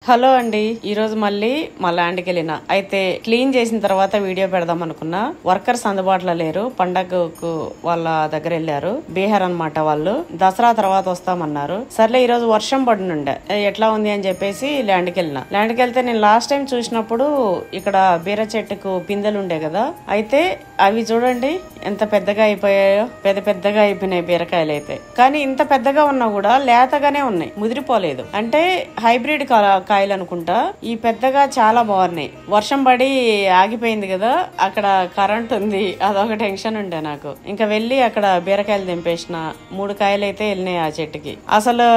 hello అండి ఈ రోజు మళ్ళీ మా ల్యాండ్కి వెళ్ళిన అయితే క్లీన్ చేసిన తర్వాత వీడియో పెడదాం అనుకున్నా వర్కర్స్ అందుబాటులో లేరు పండగకు వాళ్ళ దగ్గర వెళ్ళారు బీహార్ అన్నమాట వాళ్ళు దసరా తర్వాత వస్తామన్నారు సర్లే ఈ రోజు వర్షం పడినుండే ఎట్లా ఉంది అని చెప్పేసి ల్యాండ్కి వెళ్ళిన ల్యాండ్కి వెళ్తే నేను లాస్ట్ టైం చూసినప్పుడు ఇక్కడ బీర చెట్టుకు పిందెలు ఉండే కదా అయితే అవి చూడండి ఎంత పెద్దగా అయిపోయాయో పెద్ద పెద్దగా అయిపోయినాయి బీరకాయలు అయితే కానీ ఇంత పెద్దగా ఉన్నా కూడా లేతగానే ఉన్నాయి ముదిరిపోలేదు అంటే హైబ్రిడ్ కా- కాయలు అనుకుంటా ఈ పెద్దగా చాలా బాగున్నాయి వర్షం పడి ఆగిపోయింది కదా అక్కడ కరెంట్ ఉంది అదొక టెన్షన్ ఉండే నాకు ఇంకా వెళ్ళి అక్కడ బీరకాయలు దింపేసిన మూడు కాయలు అయితే వెళ్ళినాయి ఆ చెట్టుకి అసలు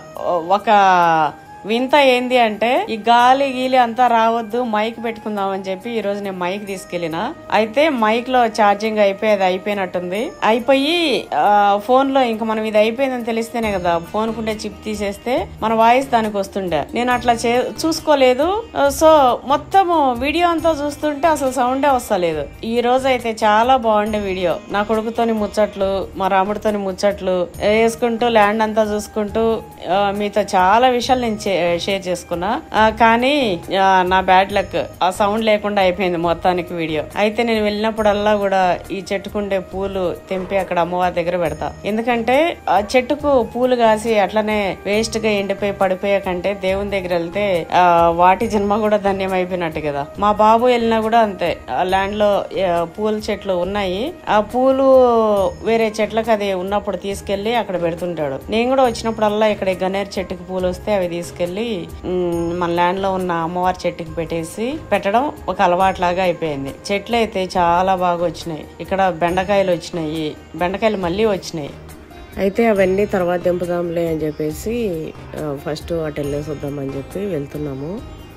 ఒక వింత ఏంది అంటే ఈ గాలి గీలి అంతా రావద్దు మైక్ పెట్టుకుందాం అని చెప్పి ఈ రోజు నేను మైక్ తీసుకెళ్లిన అయితే మైక్ లో ఛార్జింగ్ అయిపోయి అది అయిపోయినట్టుంది అయిపోయి ఆ, ఫోన్ లో ఇంకా మనం ఇది అయిపోయిందని తెలిస్తేనే కదా ఫోన్ కుండే చిప్ తీసేస్తే మన వాయిస్ దానికి వస్తుండే నేను అట్లా చే చూసుకోలేదు ఆ, సో మొత్తము వీడియో అంతా చూస్తుంటే అసలు సౌండే వస్తలేదు ఈ రోజు అయితే చాలా బాగుండే వీడియో నా కొడుకుతోని ముచ్చట్లు మా రాముడితోని ముచ్చట్లు వేసుకుంటూ ల్యాండ్ అంతా చూసుకుంటూ ఆ, మీతో చాలా విషయాలు నేను చే- షేర్ చేసుకున్నా ఆ, కానీ ఆ, నా బ్యాడ్ లక్ ఆ సౌండ్ లేకుండా అయిపోయింది మొత్తానికి వీడియో అయితే నేను వెళ్ళినప్పుడల్లా కూడా ఈ చెట్టుకుండే పూలు తెంపి అక్కడ అమ్మవారి దగ్గర పెడతా ఎందుకంటే ఆ చెట్టుకు పూలు కాసి అట్లనే వేస్ట్ గా ఎండిపోయి పడిపోయే కంటే దేవుని దగ్గర వెళ్తే ఆ, వాటి జన్మ కూడా ధన్యం అయిపోయినట్టు కదా మా బాబు వెళ్ళినా కూడా అంతే ఆ ల్యాండ్ లో ఆ, పూల చెట్లు ఉన్నాయి ఆ పూలు వేరే చెట్లకు అది ఉన్నప్పుడు తీసుకెళ్లి అక్కడ పెడుతుంటాడు నేను కూడా వచ్చినప్పుడల్లా ఇక్కడ ఈ గన్నేరు చెట్టుకి పూలు వస్తే అవి తీసుకెళ్లి మ్, మన ల్యాండ్ లో ఉన్న అమ్మవారి చెట్టుకి పెట్టేసి పెట్టడం ఒక అలవాటు లాగా అయిపోయింది చెట్లు అయితే చాలా బాగా వచ్చినాయి ఇక్కడ బెండకాయలు వచ్చినాయి బెండకాయలు మళ్ళీ వచ్చినాయి అయితే అవన్నీ తర్వాత దింపుదాంలే అని చెప్పేసి ఆ, ఫస్ట్ అటు వెళ్ళేసి వద్దామని చెప్పి వెళ్తున్నాము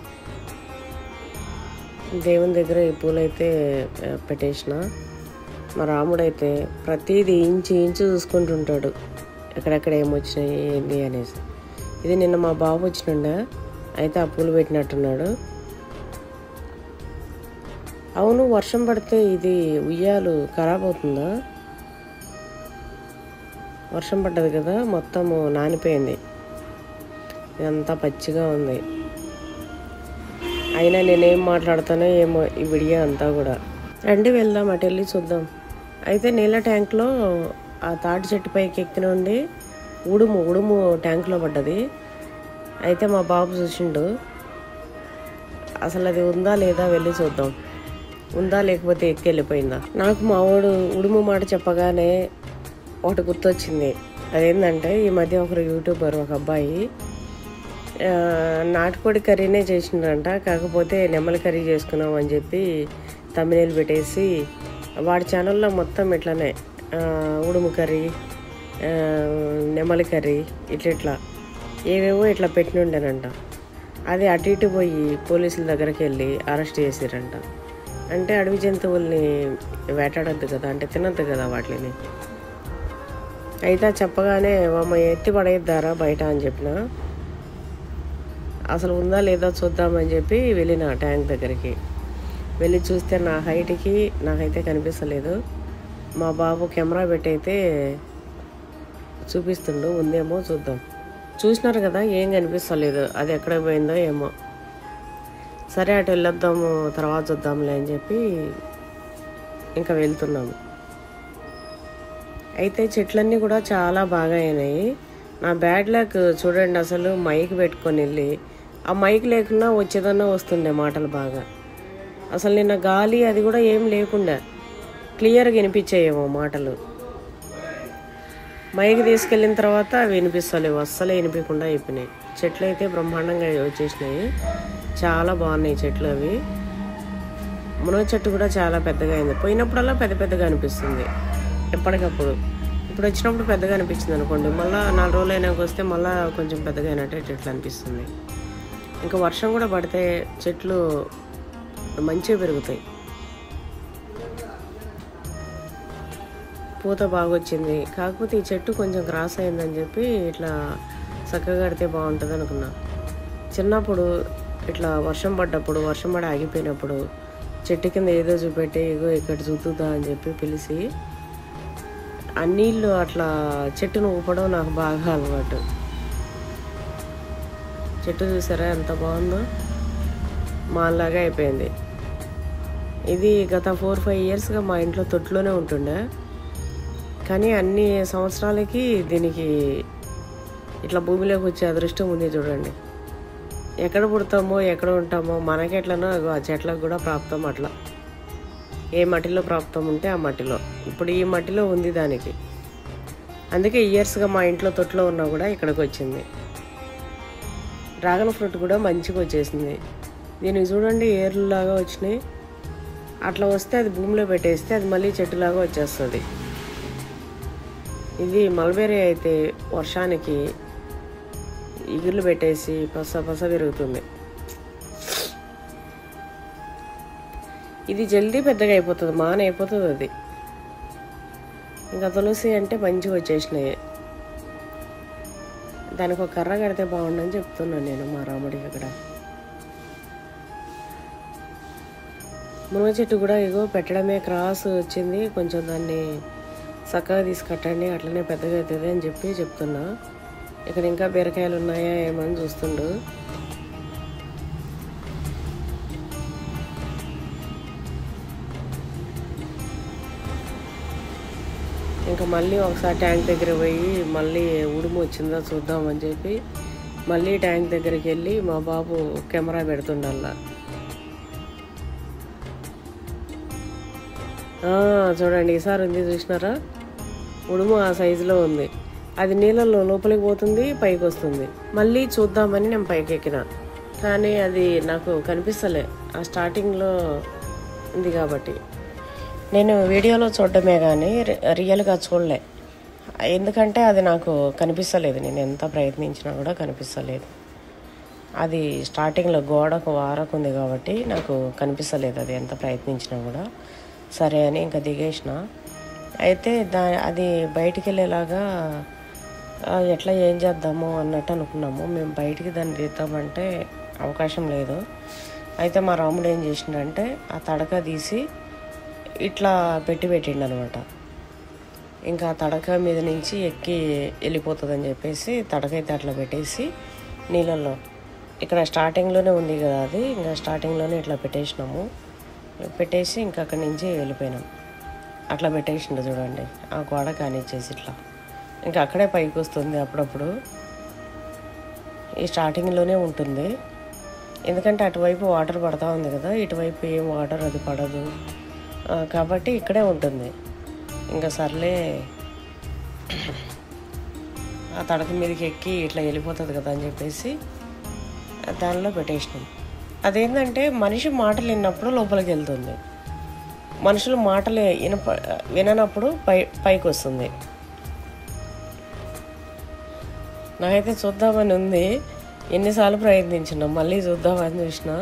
దేవుని దగ్గర ఈ పూలైతే ఆ, పెట్టేసిన మా రాముడైతే ప్రతిదీ ఇంచు ఇంచు చూసుకుంటుంటాడు ఎక్కడెక్కడ ఏమొచ్చినాయి ఏంది అనేసి ఇది నిన్న మా బాబు వచ్చినుండే అయితే ఆ పూలు పెట్టినట్టున్నాడు అవును వర్షం పడితే ఇది ఉయ్యాలు ఖరాబ్ అవుతుందా వర్షం పడ్డది కదా మొత్తము నానిపోయింది ఇదంతా పచ్చిగా ఉంది అయినా నేనేం మాట్లాడతానో ఏమో ఈ విడియో అంతా కూడా రండి వెళ్దాం అటు వెళ్ళి చూద్దాం అయితే నీళ్ళ ట్యాంక్లో ఆ తాటి చెట్టు పైకి ఎక్కిన ఉండి ఉడుము ఉడుము ట్యాంక్లో పడ్డది అయితే మా బాబు చూసిండు అసలు అది ఉందా లేదా వెళ్ళి చూద్దాం ఉందా లేకపోతే ఎక్కి వెళ్ళిపోయిందా నాకు మా వాడు ఉడుము మాట చెప్పగానే ఒకటి గుర్తొచ్చింది అదేంటంటే ఈ మధ్య ఒకరు యూట్యూబర్ ఒక అబ్బాయి ఆ, నాటుకోడి కర్రీనే చేసిండ్రంట కాకపోతే నెమ్మలి కర్రీ చేసుకున్నాం అని చెప్పి తమిళలు పెట్టేసి వాడి ఛానల్లో మొత్తం ఇట్లానే ఆ, ఉడుము కర్రీ ఆ, నెమ్మలి కర్రీ ఇట్లా ఇట్లా ఏవేవో ఇట్లా పెట్టినుండేనంట అది అటు ఇటు పోయి పోలీసుల దగ్గరికి వెళ్ళి అరెస్ట్ చేసిరంట అంటే అడవి జంతువుల్ని వేటాడద్దు కదా అంటే తినద్దు కదా వాటిని అయితే అది చెప్పగానే అమ్మ ఎత్తి పడేద్దారా బయట అని చెప్పిన అసలు ఉందా లేదా చూద్దామని చెప్పి వెళ్ళిన ట్యాంక్ దగ్గరికి వెళ్ళి చూస్తే నా హైట్కి నాకైతే కనిపిస్తలేదు మా బాబు కెమెరా పెట్టి అయితే చూపిస్తుండు ఉందేమో చూద్దాం చూసినారు కదా ఏం కనిపిస్తలేదు అది ఎక్కడ పోయిందో ఏమో సరే అటు వెళ్ళొద్దాము తర్వాత చూద్దాంలే అని చెప్పి ఇంకా వెళ్తున్నాము అయితే చెట్లన్నీ కూడా చాలా బాగా అయినాయి నా బ్యాడ్ లక్ చూడండి అసలు మైక్ పెట్టుకొని వెళ్ళి ఆ మైక్ లేకున్నా వచ్చేదన్నా వస్తుండే మాటలు బాగా అసలు నిన్న గాలి అది కూడా ఏం లేకుండా క్లియర్గా వినిపించేయేమో మాటలు మైక్ తీసుకెళ్ళిన తర్వాత అవి వినిపిస్తలేవు అస్సలే వినిపించకుండా అయిపోయినాయి చెట్లు అయితే బ్రహ్మాండంగా వచ్చేసినాయి చాలా బాగున్నాయి చెట్లు అవి మునగ చెట్టు కూడా చాలా పెద్దగా అయింది పోయినప్పుడల్లా పెద్ద పెద్దగా అనిపిస్తుంది ఎప్పటికప్పుడు ఇప్పుడు వచ్చినప్పుడు పెద్దగా అనిపించింది అనుకోండి మళ్ళీ నాలుగు రోజులు అయినాక వస్తే మళ్ళీ కొంచెం పెద్దగా అయినట్టే చెట్లు అనిపిస్తుంది ఇంకా వర్షం కూడా పడితే చెట్లు మంచిగా పెరుగుతాయి పూత బాగా వచ్చింది కాకపోతే ఈ చెట్టు కొంచెం క్రాస్ అయిందని చెప్పి ఇట్లా చక్కగా కడితే బాగుంటుంది అనుకున్నా చిన్నప్పుడు ఇట్లా వర్షం పడ్డప్పుడు వర్షం పడి ఆగిపోయినప్పుడు చెట్టు కింద ఏదో చూపెట్టి ఇగో ఇక్కడ చూద్దా అని చెప్పి పిలిచి ఆ నీళ్ళు అట్లా చెట్టును ఊపడం నాకు బాగా అలవాటు చెట్టు చూసారా ఎంత బాగుందో మాలాగా అయిపోయింది ఇది గత ఫోర్ ఫైవ్ ఇయర్స్గా మా ఇంట్లో తొట్టులోనే ఉంటుండే కానీ అన్ని సంవత్సరాలకి దీనికి ఇట్లా భూమిలోకి వచ్చే అదృష్టం ఉంది చూడండి ఎక్కడ పుడతామో ఎక్కడ ఉంటామో మనకెట్లనో ఆ చెట్లకు కూడా ప్రాప్తం అట్లా ఏ మట్టిలో ప్రాప్తం ఉంటే ఆ మట్టిలో ఇప్పుడు ఈ మట్టిలో ఉంది దానికి అందుకే ఇయర్స్గా మా ఇంట్లో తొట్లో ఉన్నా కూడా ఇక్కడికి వచ్చింది డ్రాగన్ ఫ్రూట్ కూడా మంచిగా వచ్చేసింది దీనికి చూడండి ఏర్లులాగా వచ్చినాయి అట్లా వస్తే అది భూమిలో పెట్టేస్తే అది మళ్ళీ చెట్టులాగా వచ్చేస్తుంది ఇది మల్బెరీ అయితే వర్షానికి ఇగుర్లు పెట్టేసి పస పస పెరుగుతుంది ఇది జల్దీ పెద్దగా అయిపోతుంది మాన అయిపోతుంది అది ఇంకా తులసి అంటే మంచిగా వచ్చేసినాయి దానికి ఒక కర్ర కడితే బాగుండని చెప్తున్నాను నేను మా రాముడికి అక్కడ మునగ చెట్టు కూడా ఇగో పెట్టడమే క్రాస్ వచ్చింది కొంచెం దాన్ని చక్కగా తీసుకట్టండి అట్లనే పెద్దగా అవుతుంది అని చెప్పి చెప్తున్నా ఇక్కడ ఇంకా బీరకాయలు ఉన్నాయా ఏమని చూస్తుండు ఇంకా మళ్ళీ ఒకసారి ట్యాంక్ దగ్గర పోయి మళ్ళీ ఉడుము వచ్చిందా చూద్దామని చెప్పి మళ్ళీ ట్యాంక్ దగ్గరికి వెళ్ళి మా బాబు కెమెరా పెడుతుండల్లా ఆ, చూడండి ఈసారి ఉంది చూసినారా ఉడుము ఆ సైజులో ఉంది అది నీళ్ళల్లో లోపలికి పోతుంది పైకి వస్తుంది మళ్ళీ చూద్దామని నేను పైకి ఎక్కిన కానీ అది నాకు కనిపిస్తలే ఆ స్టార్టింగ్లో ఉంది కాబట్టి నేను వీడియోలో చూడడమే కానీ రి- రియల్గా చూడలే ఎందుకంటే అది నాకు కనిపిస్తలేదు నేను ఎంత ప్రయత్నించినా కూడా కనిపిస్తలేదు అది స్టార్టింగ్లో గోడకు వారకు ఉంది కాబట్టి నాకు కనిపిస్తలేదు అది ఎంత ప్రయత్నించినా కూడా సరే అని ఇంకా దిగేసిన అయితే దా అది బయటికి వెళ్ళేలాగా ఆ, ఎట్లా ఏం చేద్దాము అన్నట్టు అనుకున్నాము మేము బయటికి దాన్ని తీద్దామంటే అవకాశం లేదు అయితే మా రాముడు ఏం చేసిండంటే ఆ తడక తీసి ఇట్లా పెట్టి పెట్టిండు అనమాట ఇంకా ఆ తడక మీద నుంచి ఎక్కి వెళ్ళిపోతుందని చెప్పేసి తడక అయితే అట్లా పెట్టేసి నీళ్ళల్లో ఇక్కడ స్టార్టింగ్లోనే ఉంది కదా అది ఇంకా స్టార్టింగ్లోనే ఇట్లా పెట్టేసినాము పెట్టేసి ఇంకా అక్కడి నుంచి వెళ్ళిపోయినాం అట్లా పెట్టేసిండు చూడండి ఆ గోడ కానిచ్చేసి ఇట్లా ఇంకా అక్కడే పైకి వస్తుంది అప్పుడప్పుడు ఈ స్టార్టింగ్లోనే ఉంటుంది ఎందుకంటే అటువైపు వాటర్ పడతా ఉంది కదా ఇటువైపు ఏం వాటర్ అది పడదు ఆ, కాబట్టి ఇక్కడే ఉంటుంది ఇంకా సర్లే ఆ తడక మీదకి ఎక్కి ఇట్లా వెళ్ళిపోతుంది కదా అని చెప్పేసి దానిలో పెట్టేసినాం అదేంటంటే మనిషి మాటలు విన్నప్పుడు లోపలికి వెళ్తుంది మనుషులు మాటలు వినప విననప్పుడు పై పైకి వస్తుంది నాకైతే చూద్దామని ఉంది ఎన్నిసార్లు ప్రయత్నించిన మళ్ళీ చూద్దామని చూసిన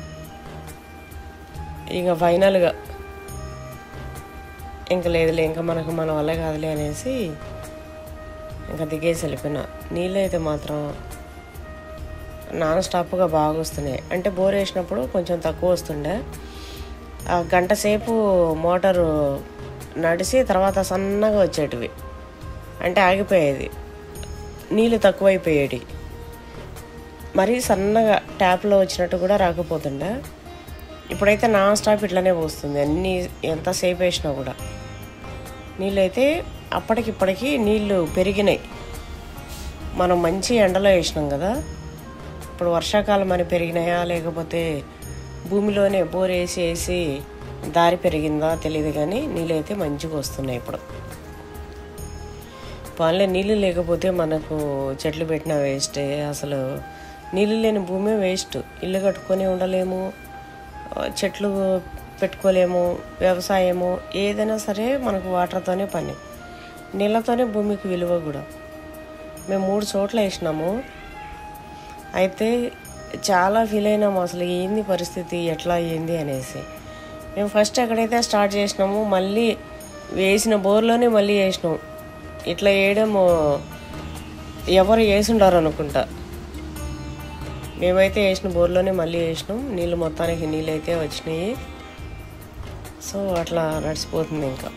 ఇక ఫైనల్గా ఇంకా లేదులే ఇంకా మనకు మన వల్ల కాదులే అనేసి ఇంకా దిగేసి వెళ్ళిపోయినా నీళ్ళు అయితే మాత్రం నాన్ స్టాప్గా బాగా వస్తున్నాయి అంటే బోర్ వేసినప్పుడు కొంచెం తక్కువ వస్తుండే ఆ గంట సేపు మోటారు నడిచి తర్వాత సన్నగా వచ్చేటివి అంటే ఆగిపోయేది నీళ్ళు తక్కువైపోయేటి మరీ సన్నగా ట్యాప్లో వచ్చినట్టు కూడా రాకపోతుండే ఇప్పుడైతే నాన్ స్టాప్ ఇట్లానే పోస్తుంది అన్ని ఎంతసేపు వేసినా కూడా నీళ్ళైతే అప్పటికిప్పటికి నీళ్ళు పెరిగినాయి మనం మంచి ఎండలో వేసినాం కదా ఇప్పుడు వర్షాకాలం అని పెరిగినాయా లేకపోతే భూమిలోనే బోర్ వేసి వేసి దారి పెరిగిందా తెలియదు కానీ నీళ్ళు అయితే మంచిగా వస్తున్నాయి ఇప్పుడు వాళ్ళే నీళ్ళు లేకపోతే మనకు చెట్లు పెట్టిన వేస్టే అసలు నీళ్ళు లేని భూమే వేస్ట్ ఇల్లు కట్టుకొని ఉండలేము ఆ, చెట్లు పెట్టుకోలేము వ్యవసాయము ఏదైనా సరే మనకు వాటర్తోనే పని నీళ్ళతోనే భూమికి విలువ కూడా మేము మూడు చోట్ల వేసినాము అయితే చాలా ఫీల్ అయినాము అసలు ఏంది పరిస్థితి ఎట్లా ఏంది అనేసి మేము ఫస్ట్ ఎక్కడైతే స్టార్ట్ చేసినాము మళ్ళీ వేసిన బోర్లోనే మళ్ళీ వేసినాం ఇట్లా వేయడం ఎవరు వేసుండారు అనుకుంటా మేమైతే వేసిన బోర్లోనే మళ్ళీ వేసినాం నీళ్ళు మొత్తానికి నీళ్ళు అయితే వచ్చినాయి సో అట్లా నడిచిపోతుంది ఇంకా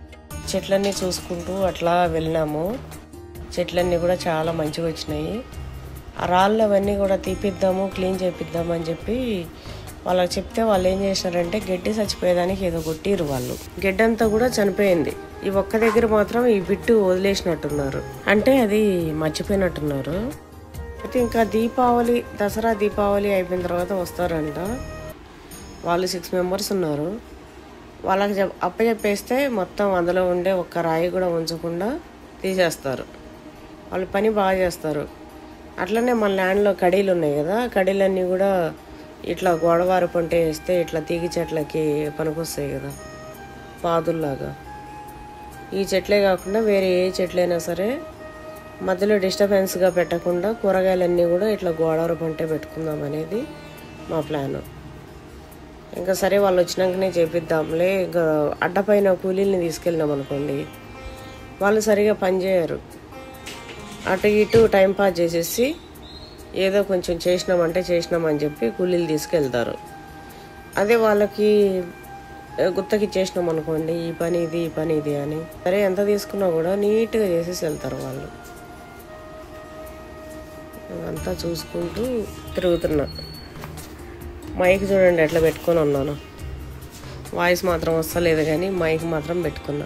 చెట్లన్నీ చూసుకుంటూ అట్లా వెళ్ళినాము చెట్లన్నీ కూడా చాలా మంచిగా వచ్చినాయి ఆ రాళ్ళు అవన్నీ కూడా తీపిద్దాము క్లీన్ చేపిద్దాము అని చెప్పి వాళ్ళకి చెప్తే వాళ్ళు ఏం చేశారంటే గడ్డి చచ్చిపోయేదానికి ఏదో కొట్టిరు వాళ్ళు గడ్డంతా కూడా చనిపోయింది ఈ ఒక్క దగ్గర మాత్రం ఈ బిట్టు వదిలేసినట్టున్నారు అంటే అది మర్చిపోయినట్టున్నారు అయితే ఇంకా దీపావళి దసరా దీపావళి అయిపోయిన తర్వాత వస్తారంట వాళ్ళు సిక్స్ మెంబర్స్ ఉన్నారు వాళ్ళకి చెప్ అప్పచెప్పేస్తే మొత్తం అందులో ఉండే ఒక్క రాయి కూడా ఉంచకుండా తీసేస్తారు వాళ్ళు పని బాగా చేస్తారు అట్లనే మన ల్యాండ్లో కడీలు ఉన్నాయి కదా కడీలన్నీ కూడా ఇట్లా గోడవారు పంట వేస్తే ఇట్లా తీగి చెట్లకి పనికొస్తాయి కదా పాదుల్లాగా ఈ చెట్లే కాకుండా వేరే ఏ చెట్లైనా సరే మధ్యలో డిస్టర్బెన్స్గా పెట్టకుండా కూరగాయలన్నీ కూడా ఇట్లా గోడవారు పంటే పెట్టుకుందాం అనేది మా ప్లాను ఇంకా సరే వాళ్ళు వచ్చినాకనే చేపిద్దాంలే ఇంకా అడ్డపైన కూలీల్ని తీసుకెళ్ళినాం అనుకోండి వాళ్ళు సరిగా పనిచేయరు అటు ఇటు టైం పాస్ చేసేసి ఏదో కొంచెం చేసినామంటే చేసినామని చెప్పి కూలీలు తీసుకెళ్తారు అదే వాళ్ళకి ఏ, గుత్తకి ఇచ్చేసినాం అనుకోండి ఈ పని ఇది ఈ పని ఇది అని సరే ఎంత తీసుకున్నా కూడా నీట్గా చేసేసి వెళ్తారు వాళ్ళు అంతా చూసుకుంటూ తిరుగుతున్నా మైక్ చూడండి ఎట్లా పెట్టుకొని ఉన్నాను వాయిస్ మాత్రం వస్తలేదు కానీ మైక్ మాత్రం పెట్టుకున్నా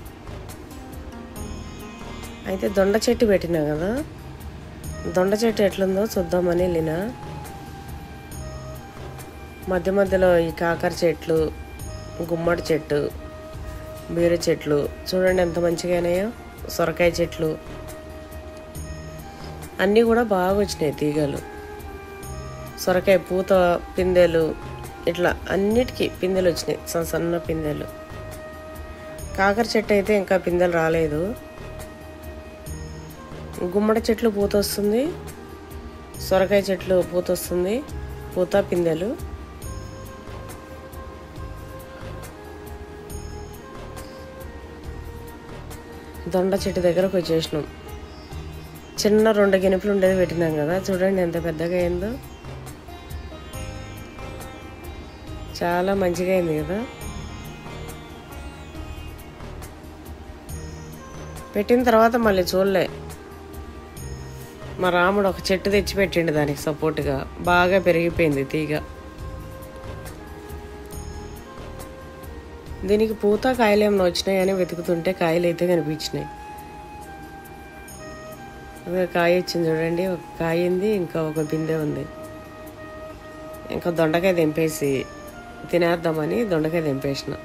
అయితే దొండ చెట్టు పెట్టినా కదా దొండ చెట్టు ఎట్లుందో చూద్దామని వెళ్ళిన మధ్య మధ్యలో ఈ కాకర చెట్లు గుమ్మడి చెట్టు బీర చెట్లు చూడండి ఎంత మంచిగా అయినాయో సొరకాయ చెట్లు అన్నీ కూడా బాగా వచ్చినాయి తీగలు సొరకాయ పూత పిందెలు ఇట్లా అన్నిటికీ పిందెలు వచ్చినాయి సన్న సన్న పిందెలు కాకర చెట్టు అయితే ఇంకా పిందెలు రాలేదు గుమ్మడి చెట్లు పూత వస్తుంది సొరకాయ చెట్లు పూత వస్తుంది పూత పిందెలు దొండ చెట్టు దగ్గరకు వచ్చేసినాం చిన్న రెండు గినుపులు ఉండేది పెట్టినాం కదా చూడండి ఎంత పెద్దగా అయిందో చాలా మంచిగా అయింది కదా పెట్టిన తర్వాత మళ్ళీ చూడలే మా రాముడు ఒక చెట్టు తెచ్చి పెట్టిండు దానికి సపోర్ట్గా బాగా పెరిగిపోయింది తీగ దీనికి పూత కాయలు ఏమైనా వచ్చినాయని వెతుకుతుంటే కాయలు అయితే కనిపించినాయి ఒక కాయ వచ్చింది చూడండి ఒక కాయ ఉంది ఇంకా ఒక బిందె ఉంది ఇంకా దొండకాయ తెంపేసి తినేద్దామని దొండకాయ తెంపేసిన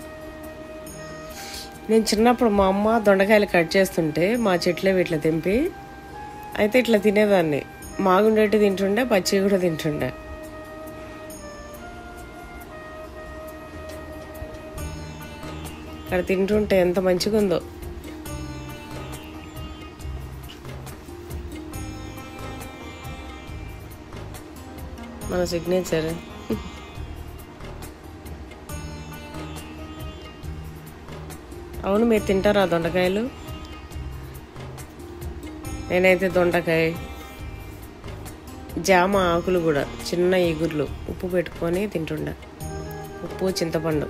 నేను చిన్నప్పుడు మా అమ్మ దొండకాయలు కట్ చేస్తుంటే మా చెట్లే ఇట్లా తెంపి అయితే ఇట్లా తినేదాన్ని మాగుండేటి తింటుండే పచ్చి కూడా తింటుండే అక్కడ తింటుంటే ఎంత మంచిగా ఉందో మన సిగ్నేచర్ అవును మీరు తింటారా దొండకాయలు నేనైతే దొండకాయ జామ ఆకులు కూడా చిన్న ఈగుర్లు ఉప్పు పెట్టుకొని తింటుండే ఉప్పు చింతపండు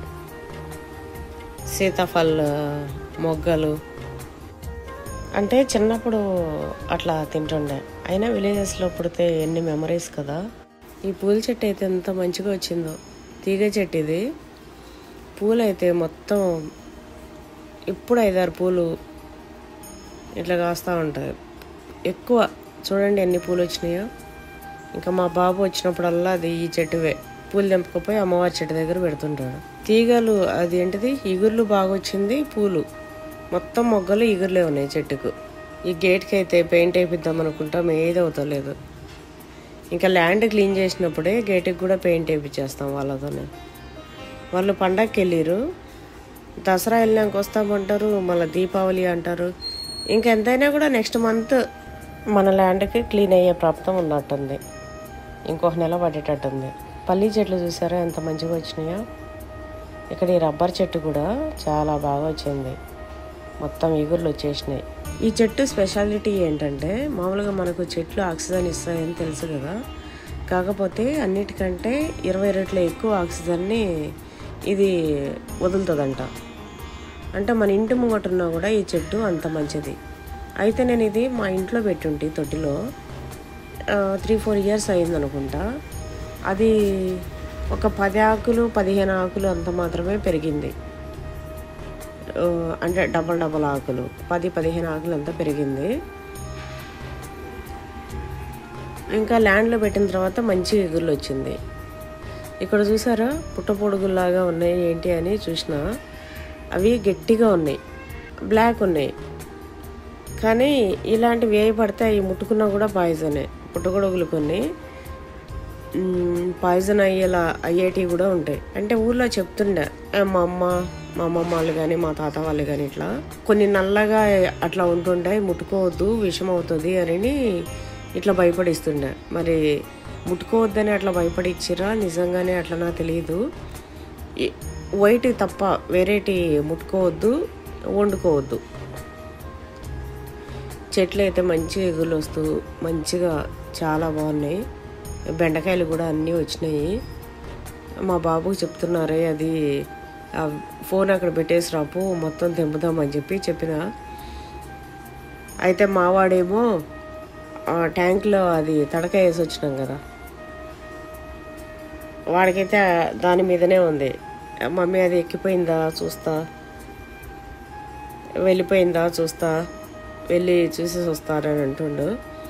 సీతాఫల మొగ్గలు అంటే చిన్నప్పుడు అట్లా తింటుండే అయినా విలేజెస్లో పుడితే ఎన్ని మెమరీస్ కదా ఈ పూల చెట్టు అయితే ఎంత మంచిగా వచ్చిందో తీగ చెట్టు ఇది పూలు అయితే మొత్తం ఇప్పుడు ఐదారు పూలు ఇట్లా కాస్తూ ఉంటుంది ఎక్కువ చూడండి ఎన్ని పూలు వచ్చినాయో ఇంకా మా బాబు వచ్చినప్పుడల్లా అది ఈ చెట్టువే పూలు తెంపకపోయి అమ్మవారి చెట్టు దగ్గర పెడుతుంటాడు తీగలు అది ఏంటిది ఇగుర్లు బాగా వచ్చింది పూలు మొత్తం మొగ్గలు ఇగుర్లే ఉన్నాయి చెట్టుకు ఈ గేట్కి అయితే పెయింట్ వేయిద్దాం అనుకుంటాం ఏది అవుతలేదు ఇంకా ల్యాండ్ క్లీన్ చేసినప్పుడే గేట్కి కూడా పెయింట్ వేయించేస్తాం వాళ్ళతోనే వాళ్ళు పండగకి వెళ్ళిరు దసరా వెళ్ళాక వస్తామంటారు మళ్ళీ దీపావళి అంటారు ఇంకెంతైనా కూడా నెక్స్ట్ మంత్ మన ల్యాండ్కి క్లీన్ అయ్యే ప్రాప్తం ఉన్నట్టుంది ఇంకొక నెల పడేటట్టుంది పల్లి చెట్లు చూసారా ఎంత మంచిగా వచ్చినాయో ఇక్కడ ఈ రబ్బర్ చెట్టు కూడా చాలా బాగా వచ్చింది మొత్తం ఇగుర్లు వచ్చేసినాయి ఈ చెట్టు స్పెషాలిటీ ఏంటంటే మామూలుగా మనకు చెట్లు ఆక్సిజన్ ఇస్తాయని తెలుసు కదా కాకపోతే అన్నిటికంటే ఇరవై రెట్ల ఎక్కువ ఆక్సిజన్ని ఇది వదులుతుందంట అంటే మన ఇంటి ముంగటున్నా కూడా ఈ చెట్టు అంత మంచిది అయితే నేను ఇది మా ఇంట్లో పెట్టుంటి తొట్టిలో త్రీ ఫోర్ ఇయర్స్ అయింది అనుకుంటా అది ఒక పది ఆకులు పదిహేను ఆకులు అంత మాత్రమే పెరిగింది ఆ, అంటే డబల్ డబల్ ఆకులు పది పదిహేను ఆకులు అంతా పెరిగింది ఇంకా ల్యాండ్లో పెట్టిన తర్వాత మంచి ఎగురులు వచ్చింది ఇక్కడ చూసారా పుట్టపొడుగుల్లాగా ఉన్నాయి ఏంటి అని చూసిన అవి గట్టిగా ఉన్నాయి బ్లాక్ ఉన్నాయి కానీ ఇలాంటివి ఏ పడితే అవి ముట్టుకున్నా కూడా పాయిజనే పుట్టగొడుగులు కొన్ని పాయిజన్ అయ్యేలా అయ్యేటివి కూడా ఉంటాయి అంటే ఊర్లో చెప్తుండే "ఏ, మా అమ్మ మా అమ్మమ్మ వాళ్ళు కానీ మా తాత వాళ్ళు కానీ ఇట్లా కొన్ని నల్లగా అట్లా ఉంటుంటాయి ముట్టుకోవద్దు విషం అవుతుంది అని ఇట్లా భయపడిస్తుండే మరి ముట్టుకోవద్దని అట్లా భయపడిచ్చిరా నిజంగానే అట్లా నాకు తెలియదు ఈ- వైట్ తప్ప వేరేటి ముట్టుకోవద్దు వండుకోవద్దు చెట్లు అయితే మంచి ఎగులు వస్తూ మంచిగా చాలా బాగున్నాయి బెండకాయలు కూడా అన్నీ వచ్చినాయి మా బాబుకి చెప్తున్నారే అది ఆ ఫోన్ అక్కడ పెట్టేసి రాపు మొత్తం తెంపుదామని చెప్పి చెప్పిన అయితే మావాడేమో ఆ ట్యాంక్లో అది తడక వేసి వచ్చినాం కదా వాడికైతే దాని మీదనే ఉంది మమ్మీ అది ఎక్కిపోయిందా చూస్తా వెళ్ళిపోయిందా చూస్తా వెళ్ళి చూసేసి వస్తారని అంటుండు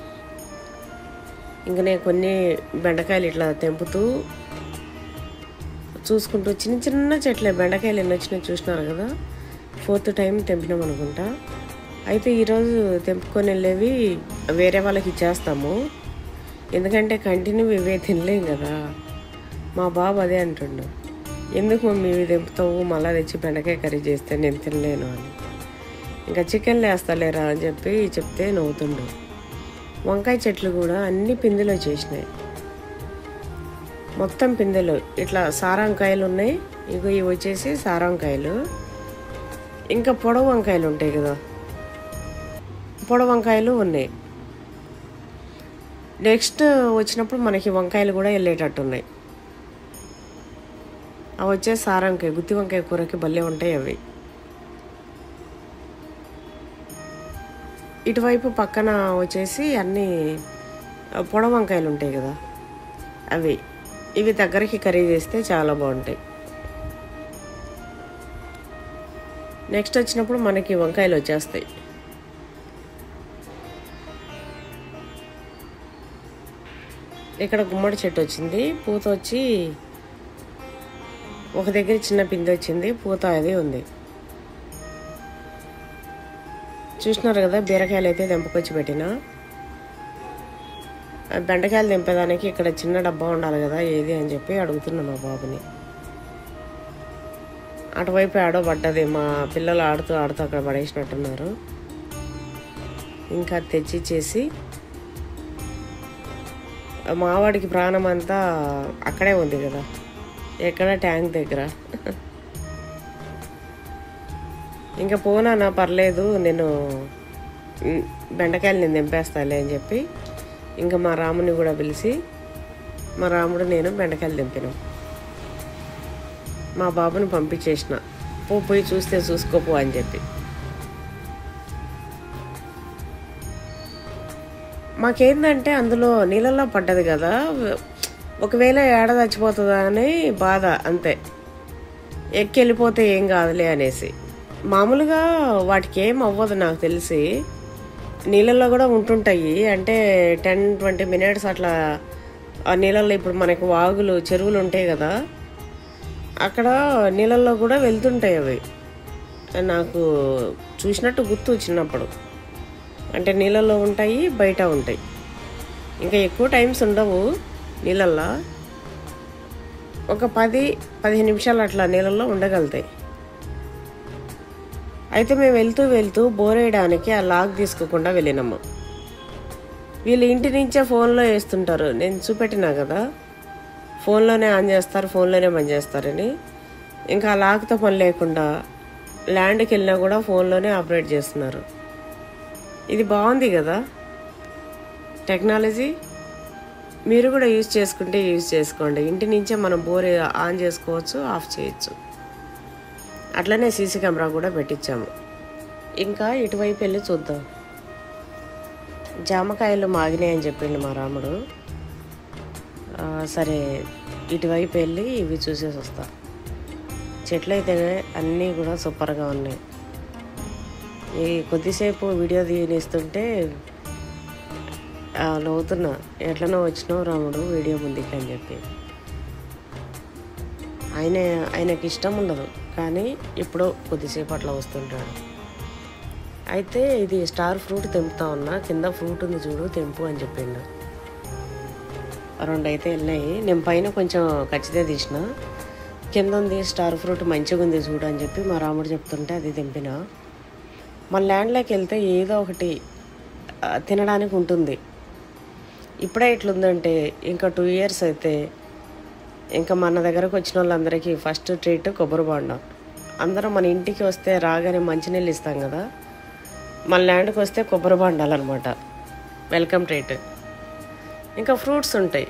ఇంకా నేను కొన్ని బెండకాయలు ఇట్లా తెంపుతూ చూసుకుంటూ చిన్న చిన్న చెట్లే బెండకాయలు ఎన్ని వచ్చినాయి చూసినారు కదా ఫోర్త్ టైం తెంపినాం అనుకుంటా అయితే ఈరోజు తెంపుకొని వెళ్ళేవి వేరే వాళ్ళకి ఇచ్చేస్తాము ఎందుకంటే కంటిన్యూ ఇవే తినలేం కదా మా బాబు అదే అంటుండు ఎందుకు మమ్మీ ఇవి తెంపుతావు మళ్ళీ తెచ్చి బెండకాయ కర్రీ చేస్తే నేను తినలేను అని ఇంకా చికెన్ వేస్తలేరా అని చెప్పి చెప్తే నవ్వుతుండు వంకాయ చెట్లు కూడా అన్ని పిందెలు వచ్చేసినాయి మొత్తం పిందెలు ఇట్లా సారాంకాయలు ఉన్నాయి ఇగో ఇవి వచ్చేసి సారాంకాయలు ఇంకా పొడవు వంకాయలు ఉంటాయి కదా పొడవు వంకాయలు ఉన్నాయి నెక్స్ట్ వచ్చినప్పుడు మనకి వంకాయలు కూడా వెళ్ళేటట్టు ఉన్నాయి అవి వచ్చే సారంకాయ గుత్తి వంకాయ కూరకి భలే ఉంటాయి అవి ఇటువైపు పక్కన వచ్చేసి అన్ని పొడవు వంకాయలు ఉంటాయి కదా అవి ఇవి దగ్గరికి కర్రీ చేస్తే చాలా బాగుంటాయి నెక్స్ట్ వచ్చినప్పుడు మనకి వంకాయలు వచ్చేస్తాయి ఇక్కడ గుమ్మడి చెట్టు వచ్చింది పూత వచ్చి ఒక దగ్గర చిన్న పిండి వచ్చింది పూత అది ఉంది చూసినారు కదా బీరకాయలు అయితే తెంపుకొచ్చి పెట్టిన ఆ బెండకాయలు తెంపేదానికి ఇక్కడ చిన్న డబ్బా ఉండాలి కదా ఏది అని చెప్పి అడుగుతున్నా మా బాబుని అటువైపు ఆడో పడ్డది మా పిల్లలు ఆడుతూ ఆడుతూ అక్కడ పడేసినట్టున్నారు ఇంకా తెచ్చి చేసి మావాడికి ప్రాణం అంతా అక్కడే ఉంది కదా ఎక్కడ ట్యాంక్ దగ్గర ఇంకా పోనా పర్లేదు నేను ఉమ్, బెండకాయలు నేను తెంపేస్తాలే అని చెప్పి ఇంకా మా రాముని కూడా పిలిచి మా రాముడు నేను బెండకాయలు తెంపినాం మా బాబుని పంపించేసిన పో పోయి చూస్తే చూసుకోపో అని చెప్పి మాకేందంటే అందులో నీళ్ళల్లో పడ్డది కదా ఒకవేళ ఏడ చచ్చిపోతుందా అని బాధ అంతే ఎక్కి వెళ్ళిపోతే ఏం కాదులే అనేసి మామూలుగా వాటికి ఏం అవ్వదు నాకు తెలిసి నీళ్ళల్లో కూడా ఉంటుంటాయి అంటే టెన్ ట్వంటీ మినిట్స్ అట్లా ఆ నీళ్ళల్లో ఇప్పుడు మనకు వాగులు చెరువులు ఉంటాయి కదా అక్కడ నీళ్ళల్లో కూడా వెళ్తుంటాయి అవి నాకు చూసినట్టు గుర్తు చిన్నప్పుడు అంటే నీళ్ళల్లో ఉంటాయి బయట ఉంటాయి ఇంకా ఎక్కువ టైమ్స్ ఉండవు నీళ్ళల్లో ఒక పది పదిహేను నిమిషాలు అట్లా నీళ్ళల్లో ఉండగలుగుతాయి అయితే మేము వెళ్తూ వెళ్తూ బోరేయడానికి ఆ లాగ్ తీసుకోకుండా వెళ్ళినాము వీళ్ళు ఇంటి నుంచే ఫోన్లో వేస్తుంటారు నేను చూపెట్టినా కదా ఫోన్లోనే ఆన్ చేస్తారు ఫోన్లోనే బంద్ చేస్తారని ఇంకా ఆ లాక్తో పని లేకుండా ల్యాండ్కి వెళ్ళినా కూడా ఫోన్లోనే ఆపరేట్ చేస్తున్నారు ఇది బాగుంది కదా టెక్నాలజీ మీరు కూడా యూజ్ చేసుకుంటే యూజ్ చేసుకోండి ఇంటి నుంచే మనం బోర్ ఆన్ చేసుకోవచ్చు ఆఫ్ చేయొచ్చు అట్లనే సీసీ కెమెరా కూడా పెట్టించాము ఇంకా ఇటువైపు వెళ్ళి చూద్దాం జామకాయలు మాగినాయి అని చెప్పిండు మా రాముడు ఆ, సరే ఇటువైపు వెళ్ళి ఇవి చూసేసి వస్తా చెట్లు అయితే అన్నీ కూడా సూపర్గా ఉన్నాయి ఈ కొద్దిసేపు వీడియో తీయనిస్తుంటే ఆ, నవ్వుతున్నా ఎట్లనో వచ్చినావు రాముడు వీడియో ముందుకి అని చెప్పి ఆయన ఆయనకి ఇష్టం ఉండదు కానీ ఇప్పుడు కొద్దిసేపు అట్లా వస్తుంటాడు అయితే ఇది స్టార్ ఫ్రూట్ తెంపుతా ఉన్నా కింద ఫ్రూట్ ఉంది చూడు తెంపు అని చెప్పిండు రెండు అయితే వెళ్ళాయి నేను పైన కొంచెం ఖచ్చితంగా తీసిన కింద ఉంది స్టార్ ఫ్రూట్ మంచిగా ఉంది చూడు అని చెప్పి మా రాముడు చెప్తుంటే అది తెంపిన మన ల్యాండ్లోకి వెళ్తే ఏదో ఒకటి ఆ, తినడానికి ఉంటుంది ఇప్పుడే ఇట్లుందంటే ఇంకా టూ ఇయర్స్ అయితే ఇంకా మన దగ్గరకు వచ్చిన వాళ్ళందరికీ ఫస్ట్ ట్రీట్ కొబ్బరి బొండం అందరం మన ఇంటికి వస్తే రాగానే మంచినీళ్ళు ఇస్తాం కదా మన ల్యాండ్కి వస్తే కొబ్బరి బొండాలు అనమాట వెల్కమ్ ట్రీట్ ఇంకా ఫ్రూట్స్ ఉంటాయి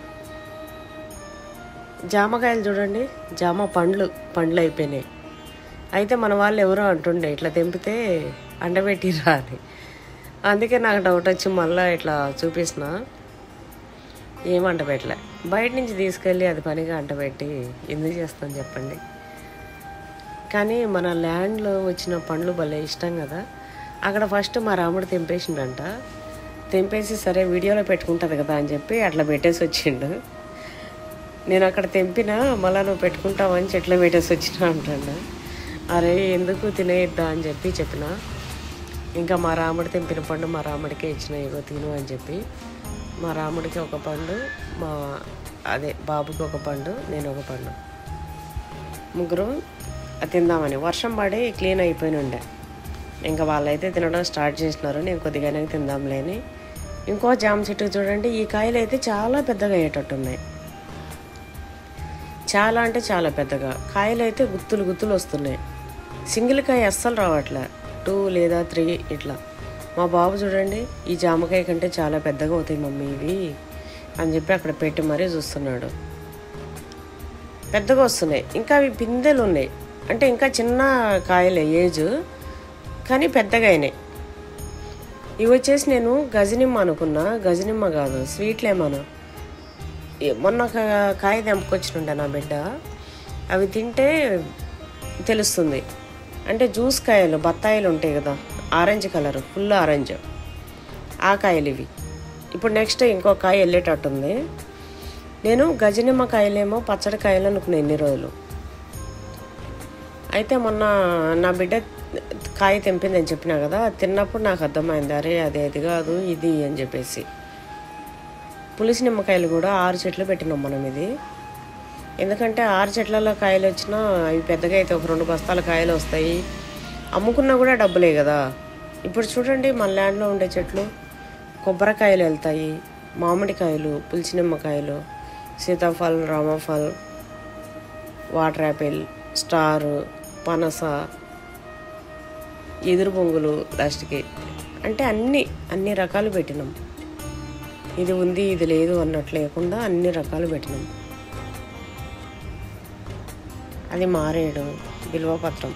జామకాయలు చూడండి జామ పండ్లు పండ్లు అయిపోయినాయి అయితే మన వాళ్ళు ఎవరో అంటుండే ఇట్లా తెంపితే అండబెట్టిరా అని అందుకే నాకు డౌట్ వచ్చి మళ్ళీ ఇట్లా చూపిస్తున్నా ఏం అంటబెట్టలే బయట నుంచి తీసుకెళ్ళి అది పనిగా అంటబెట్టి ఎందుకు చేస్తాం చెప్పండి కానీ మన ల్యాండ్లో వచ్చిన పండ్లు భలే ఇష్టం కదా అక్కడ ఫస్ట్ మా రాముడు తెంపేసిండంట తెంపేసి సరే వీడియోలో పెట్టుకుంటుంది కదా అని చెప్పి అట్లా పెట్టేసి వచ్చిండు నేను అక్కడ తెంపినా మళ్ళీ నువ్వు పెట్టుకుంటావని చెట్లో పెట్టేసి వచ్చినా అంటాడు అరే ఎందుకు తినేద్దా అని చెప్పి చెప్పిన ఇంకా మా రాముడు తెంపిన పండు మా రాముడికే ఇచ్చిన ఇగో తిను అని చెప్పి మా రాముడికి ఒక పండు మా అదే బాబుకి ఒక పండు నేను ఒక పండు ముగ్గురు అది తిందామని వర్షం పడి క్లీన్ అయిపోయిన ఉండే ఇంకా వాళ్ళైతే తినడం స్టార్ట్ చేసినారు నేను కొద్దిగానే తిందాంలేని ఇంకో జామ చెట్టు చూడండి ఈ కాయలు అయితే చాలా పెద్దగా అయ్యేటట్టు ఉన్నాయి చాలా అంటే చాలా పెద్దగా కాయలు అయితే గుత్తులు గుత్తులు వస్తున్నాయి సింగిల్ కాయ అస్సలు రావట్లే టూ లేదా త్రీ ఇట్లా మా బాబు చూడండి ఈ జామకాయ కంటే చాలా పెద్దగా అవుతాయి మమ్మీ ఇవి అని చెప్పి అక్కడ పెట్టి మరీ చూస్తున్నాడు పెద్దగా వస్తున్నాయి ఇంకా అవి పిందెలు ఉన్నాయి అంటే ఇంకా చిన్న కాయలే ఏజ్ కానీ పెద్దగా అయినాయి ఇవి వచ్చేసి నేను గజనిమ్మ అనుకున్నా గజనిమ్మ కాదు స్వీట్ లెమన్ ఏ- మొన్న ఒక కాయ తెంపుకొచ్చినుండే నా బిడ్డ అవి తింటే తెలుస్తుంది అంటే జ్యూస్ కాయలు బత్తాయిలు ఉంటాయి కదా ఆరెంజ్ కలర్ ఫుల్ ఆరెంజ్ ఆ కాయలు ఇవి ఇప్పుడు నెక్స్ట్ ఇంకో కాయ వెళ్ళేటట్టుంది నేను గజనిమ్మ కాయలేమో పచ్చడి కాయలు అనుకున్నా ఎన్ని రోజులు అయితే మొన్న నా బిడ్డ కాయ తెంపిందని చెప్పినా కదా అది తిన్నప్పుడు నాకు అర్థమైంది అరే అది అది కాదు ఇది అని చెప్పేసి పులిసి నిమ్మకాయలు కూడా ఆరు చెట్లు పెట్టినాం మనం ఇది ఎందుకంటే ఆరు చెట్లలో కాయలు వచ్చినా అవి పెద్దగా అయితే ఒక రెండు బస్తాల కాయలు వస్తాయి అమ్ముకున్నా కూడా డబ్బులే కదా ఇప్పుడు చూడండి మన ల్యాండ్లో ఉండే చెట్లు కొబ్బరికాయలు వెళ్తాయి మామిడికాయలు పులిచి నిమ్మకాయలు సీతాఫల్ రామఫల్ వాటర్ యాపిల్ స్టారు పనస ఎదురు బొంగులు లాస్ట్కి అంటే అన్ని అన్ని రకాలు పెట్టినాం ఇది ఉంది ఇది లేదు అన్నట్లు లేకుండా అన్ని రకాలు పెట్టినాం అది మారేడు బిల్వపత్రం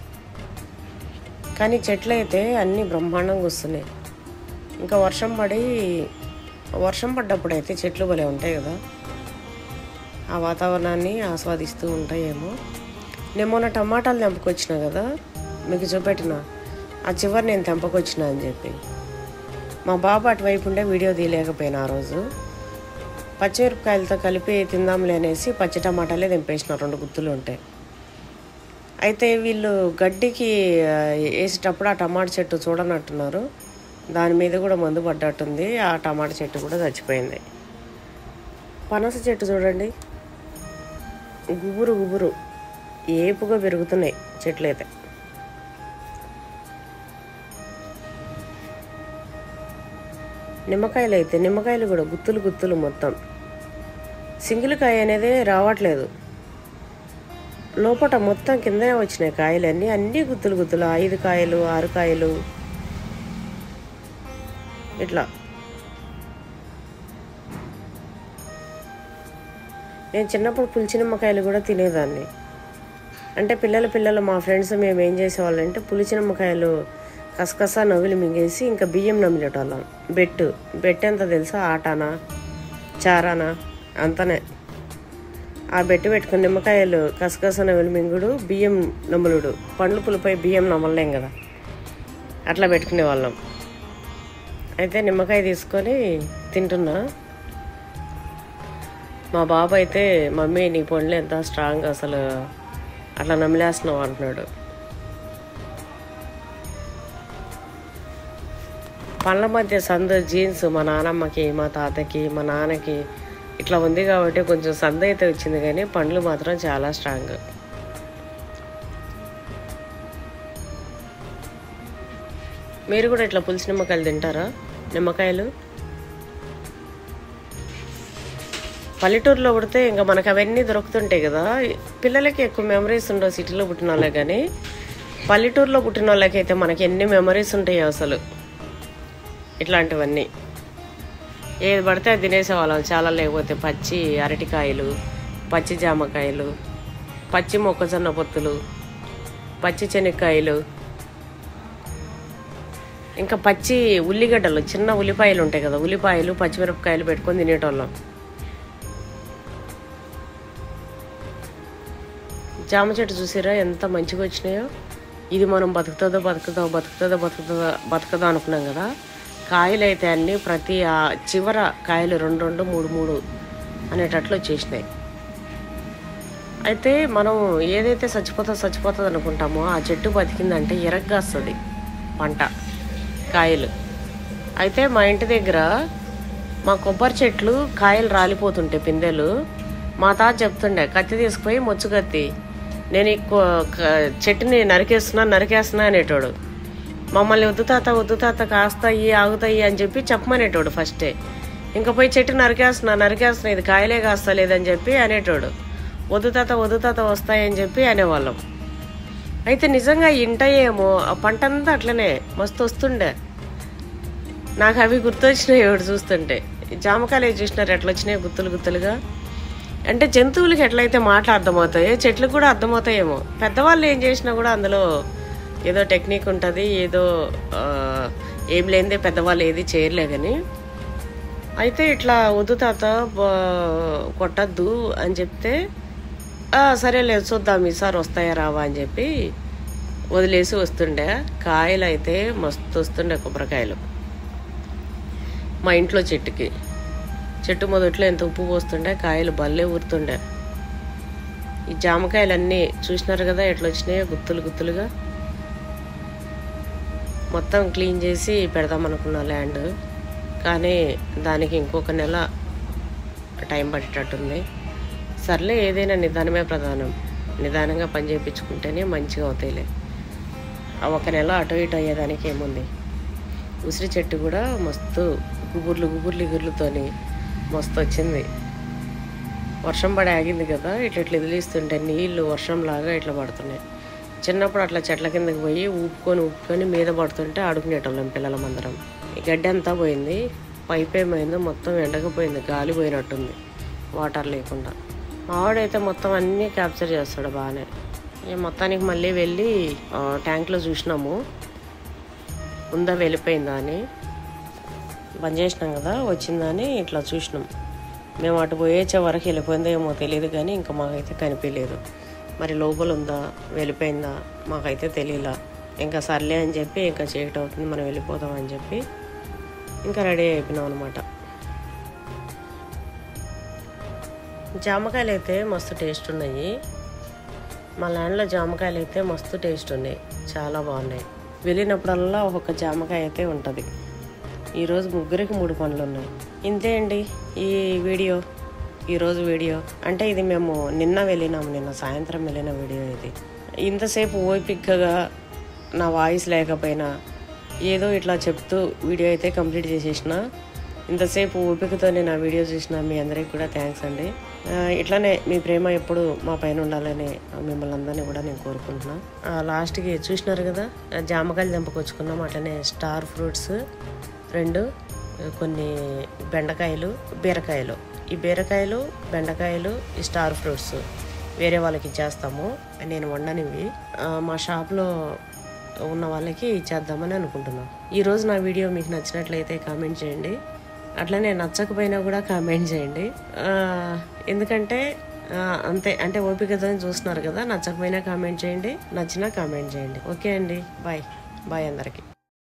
కానీ చెట్లు అయితే అన్నీ బ్రహ్మాండంగా వస్తున్నాయి ఇంకా వర్షం పడి వర్షం పడ్డప్పుడు అయితే చెట్లు భలే ఉంటాయి కదా ఆ వాతావరణాన్ని ఆస్వాదిస్తూ ఉంటాయేమో నేను మొన్న టమాటాలు తెంపుకొచ్చిన కదా మీకు చూపెట్టిన ఆ చివరి నేను తెంపకొచ్చిన అని చెప్పి మా బాబు అటువైపు ఉండే వీడియో తీయలేకపోయినా ఆ రోజు పచ్చిమిరపకాయలతో కలిపి తిందాంలే అనేసి పచ్చి టమాటాలే తెంపేసిన రెండు గుత్తులు ఉంటాయి అయితే వీళ్ళు గడ్డికి ఆ, వేసేటప్పుడు ఆ టమాటా చెట్టు చూడనట్టున్నారు దాని మీద కూడా మందు పడ్డట్టుంది ఆ టమాటా చెట్టు కూడా చచ్చిపోయింది పనస చెట్టు చూడండి గుబురు గుబురు ఏపుగా పెరుగుతున్నాయి చెట్లు అయితే నిమ్మకాయలు అయితే నిమ్మకాయలు కూడా గుత్తులు గుత్తులు మొత్తం సింగిల్ కాయ అనేది రావట్లేదు లోపట మొత్తం కిందనే వచ్చినాయి కాయలన్నీ అన్నీ గుత్తులు గుత్తులు ఐదు కాయలు ఆరు కాయలు ఇట్లా నేను చిన్నప్పుడు పులిచి నిమ్మకాయలు కూడా తినేదాన్ని అంటే పిల్లల పిల్లలు మా ఫ్రెండ్స్ మేము ఏం చేసేవాళ్ళంటే పులిచి నిమ్మకాయలు కసకస నవ్వులు మింగేసి ఇంకా బియ్యం నమిలేటోళ్ళం బెట్టు బెట్ ఎంత తెలుసా ఆటానా చారానా అంతనే ఆ బెట్టు పెట్టుకుని నిమ్మకాయలు కసకస నవ్వులు మింగుడు బియ్యం నమ్ములుడు పండ్లు పులిపై బియ్యం నమ్మలేం కదా అట్లా పెట్టుకునే వాళ్ళం అయితే నిమ్మకాయ తీసుకొని తింటున్నా మా బాబు అయితే మమ్మీ నీ పండ్లు ఎంత స్ట్రాంగ్ అసలు అట్లా నమిలేస్తున్నావు అంటున్నాడు పండ్ల మధ్య సందు జీన్స్ మా నానమ్మకి మా తాతకి మా నాన్నకి ఇట్లా ఉంది కాబట్టి కొంచెం సంద అయితే వచ్చింది కానీ పండ్లు మాత్రం చాలా స్ట్రాంగ్ మీరు కూడా ఇట్లా పులిసి నిమ్మకాయలు తింటారా నిమ్మకాయలు పల్లెటూరులో పుడితే ఇంకా మనకు అవన్నీ దొరుకుతుంటాయి కదా పిల్లలకి ఎక్కువ మెమరీస్ ఉండవు సిటీలో పుట్టిన వాళ్ళే కానీ పల్లెటూరులో పుట్టిన వాళ్ళకైతే మనకి ఎన్ని మెమరీస్ ఉంటాయి అసలు ఇట్లాంటివన్నీ ఏది పడితే అది తినేసేవాళ్ళం చాలా లేకపోతే పచ్చి అరటికాయలు పచ్చి జామకాయలు పచ్చి మొక్కజొన్న పొత్తులు పచ్చి శనక్కాయలు ఇంకా పచ్చి ఉల్లిగడ్డలు చిన్న ఉల్లిపాయలు ఉంటాయి కదా ఉల్లిపాయలు పచ్చిమిరపకాయలు పెట్టుకొని తినేటోళ్ళం జామ చెట్టు చూసారా ఎంత మంచిగా వచ్చినాయో ఇది మనం బతుకుతుందో బతుకుతుందో బతుకుతుందో బతుకుతుందో బతుకుతుందో అనుకున్నాం కదా కాయలు అయితే అన్నీ ప్రతి ఆ చివర కాయలు రెండు రెండు మూడు మూడు అనేటట్లు వచ్చేసినాయి అయితే మనం ఏదైతే చచ్చిపోతా చచ్చిపోతుంది అనుకుంటామో ఆ చెట్టు బతికిందంటే ఎరగ్గా వస్తుంది పంట కాయలు అయితే మా ఇంటి దగ్గర మా కొబ్బరి చెట్లు కాయలు రాలిపోతుంటాయి పిందెలు మా తాత చెప్తుండే కత్తి తీసుకుపోయి మొచ్చు కత్తి నేను ఈ కొ- క- చెట్టుని నరికేస్తున్నా నరికేస్తున్నా అనేటోడు మమ్మల్ని వద్దు తాత వద్దు తాత కాస్తాయి ఆగుతాయి అని చెప్పి చెప్పమనేటోడు ఫస్టే ఇంకా పోయి చెట్టు నరికేస్తున్నా నరికేస్తున్నా ఇది కాయలే కాస్తలేదని చెప్పి అనేటోడు వద్దు తాత వద్దు తాత వస్తాయని చెప్పి అనేవాళ్ళం అయితే నిజంగా ఇంటయేమో ఆ పంట అంతా అట్లనే మస్తు వస్తుండే నాకు అవి గుర్తొచ్చినాయి ఎవడు చూస్తుంటే ఈ జామకాయలు చూసినారు ఎట్లా వచ్చినాయి గుత్తులు గుత్తులుగా అంటే జంతువులకి ఎట్లయితే మాటలు అర్థమవుతాయో చెట్లకు కూడా అర్థమవుతాయేమో పెద్దవాళ్ళు ఏం చేసినా కూడా అందులో ఏదో టెక్నిక్ ఉంటుంది ఏదో ఆ, ఏం లేనిదే పెద్దవాళ్ళు ఏది చేయలే కానీ అయితే ఇట్లా వద్దు తాత బ- కొట్టద్దు అని చెప్తే "ఆ, సరేలే చూద్దాం ఈసారి వస్తాయా రావా అని చెప్పి వదిలేసి వస్తుండే కాయలు అయితే మస్తు వస్తుండే కొబ్బరికాయలు మా ఇంట్లో చెట్టుకి చెట్టు మొదట్లో ఎంత ఉప్పు పోస్తుండే కాయలు భలే ఊరుతుండే ఈ జామకాయలన్నీ చూసినారు కదా ఎట్లా వచ్చినాయో గుత్తులు గుత్తులుగా మొత్తం క్లీన్ చేసి పెడదాం అనుకున్న ల్యాండ్ కానీ దానికి ఇంకొక నెల టైం పట్టేటట్టుంది సర్లే ఏదైనా నిదానమే ప్రధానం నిదానంగా పని చేయించుకుంటేనే మంచిగా అవుతాయిలే ఆ ఒక నెల అటు ఇటు అయ్యేదానికి ఏముంది ఉసిరి చెట్టు కూడా మస్తు గుబుర్లు గుబుర్లు ఎగుర్లతోని మస్తు వచ్చింది వర్షం పడి ఆగింది కదా ఇట్లా ఇట్లా వదిలిస్తుంటే నీళ్లు వర్షంలాగా ఇట్లా పడుతున్నాయి చిన్నప్పుడు అట్లా చెట్ల కిందకి పోయి ఊపుకొని ఊపుకొని మీద పడుతుంటే ఆడుకునేటోళ్ళం పిల్లలం అందరం ఈ గడ్డి అంతా పోయింది పైప్ ఏమైందో మొత్తం ఎండకపోయింది గాలి పోయినట్టుంది వాటర్ లేకుండా మావాడైతే మొత్తం అన్నీ క్యాప్చర్ చేస్తాడు బాగానే ఇక మొత్తానికి మళ్ళీ వెళ్ళి ఆ, ట్యాంక్లో చూసినాము ఉందా వెళ్ళిపోయిందా అని బంద్ చేసినాం కదా వచ్చిందని ఇట్లా చూసినాం మేము అటు పోయేచ్చే వరకు వెళ్ళిపోయిందో ఏమో తెలియదు కానీ ఇంకా మాకైతే కనిపించలేదు మరి లోపల ఉందా వెళ్ళిపోయిందా మాకైతే తెలియలా ఇంకా సర్లే అని చెప్పి ఇంకా చీకటి అవుతుంది మనం వెళ్ళిపోదాం అని చెప్పి ఇంకా రెడీ అయిపోయినాం అనమాట జామకాయలు అయితే మస్తు టేస్ట్ ఉన్నాయి మా ల్యాండ్లో జామకాయలు అయితే మస్తు టేస్ట్ ఉన్నాయి చాలా బాగున్నాయి వెళ్ళినప్పుడల్లా ఒక్కొక్క జామకాయ అయితే ఉంటుంది ఈరోజు ముగ్గురికి మూడు పండ్లు ఉన్నాయి ఇంతే అండి ఈ వీడియో ఈరోజు వీడియో అంటే ఇది మేము నిన్న వెళ్ళినాము నిన్న సాయంత్రం వెళ్ళిన వీడియో ఇది ఇంతసేపు ఓపికగా నా వాయిస్ లేకపోయినా ఏదో ఇట్లా చెప్తూ వీడియో అయితే కంప్లీట్ చేసేసిన ఇంతసేపు ఓపికతో నేను ఆ వీడియో చూసిన మీ అందరికి కూడా థ్యాంక్స్ అండి ఆ, ఇట్లానే మీ ప్రేమ ఎప్పుడు మా పైన ఉండాలని మిమ్మల్ని అందరినీ కూడా నేను కోరుకుంటున్నా ఆ, లాస్ట్కి చూసినారు కదా ఆ, జామకాయలు దింపకొచ్చుకున్నాం అట్లనే స్టార్ ఫ్రూట్స్ రెండు కొన్ని బెండకాయలు బీరకాయలు ఈ బీరకాయలు బెండకాయలు ఈ స్టార్ ఫ్రూట్స్ వేరే వాళ్ళకి ఇచ్చేస్తాము నేను వండనివి ఆ, మా షాప్లో ఉన్న వాళ్ళకి ఇచ్చేద్దామని అనుకుంటున్నాం ఈ రోజు నా వీడియో మీకు నచ్చినట్లయితే కామెంట్ చేయండి అట్లనే నచ్చకపోయినా కూడా కామెంట్ చేయండి ఆ, ఎందుకంటే ఆ, అంతే అంటే ఓపికతో చూస్తున్నారు కదా నచ్చకపోయినా కామెంట్ చేయండి నచ్చినా కామెంట్ చేయండి ఓకే అండి బాయ్ బాయ్ అందరికీ